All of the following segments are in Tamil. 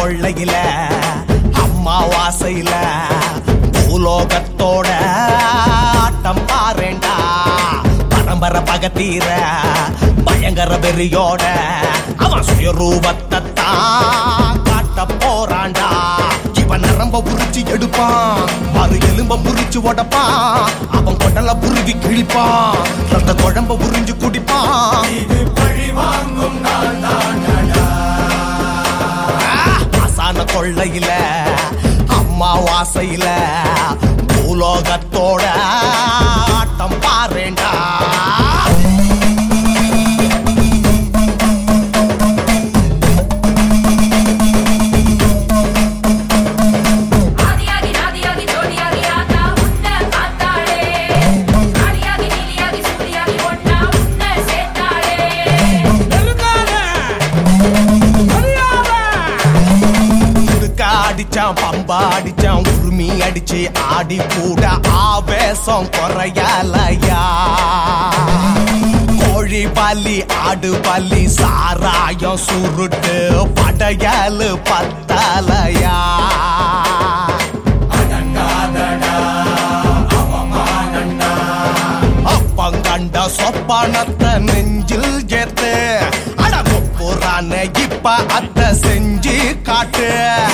கொள்ளையில அம்மாவாசையில பூலோகத்தோட ஆட்டம் பாருண்டா பரம்பரை பகத்தீர பயங்கர வெறியோட அவன் சுயரூபத்தை தான் காட்ட போறான்டா இவன் நரம்ப புரிச்சு எடுப்பான் மறு எலும்ப புரிச்சு உடப்பான் அவன் கொடல புருவி கிழிப்பான் ரத்த குழம்ப புரிஞ்சு குடிப்பான் ஆசான கொள்ளையில அம்மாவாசையில பூலோகத்தோட ஆட்டம் பாருண்டா ஆதியாகி நாதியாகி ஜோடியாகி ஆத்தா உன்னை பார்த்தாளே ஆடியாகி நீலியாகி சூரியாகி ஒன்னா உன்னை சேர்த்தாளே முடுக்கா அடிச்சான் பம்பா அடிச்சான் உரிமை அடிச்சு ஆடி கூட ஆவேசம் குறையலையா கோழி பல்லி ஆடு பல்லி சாராயம் சுருட்டு படையல் பத்தலையா அப்பங்கண்ட சொப்பனத்தை நெஞ்சில் ஏத்து அடகுப்புறான இப்ப அத்த செஞ்சு காட்டு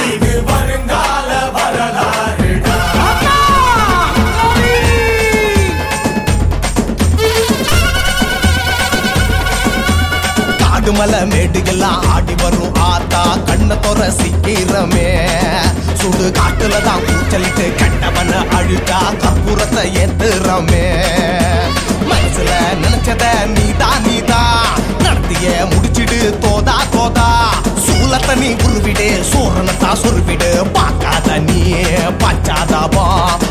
காடுமலை மேடுகள்லாம் ஆடி வரும் ஆத்தா கண்ண தொற சீக்கிரமே சுடு காட்டுல தான் கூச்சலிட்டு கண்டவன அழுக்கா கற்பூரத்தை ஏத்துறமே மனசுல நினைச்சத நீதான் நீதான் நடத்திய முடிச்சிடு தோதா தோதா சூலத்தை நீ உருவிடு சூரனத்தா சொருவிடு பார்க்காத நீ பச்சாதாபம்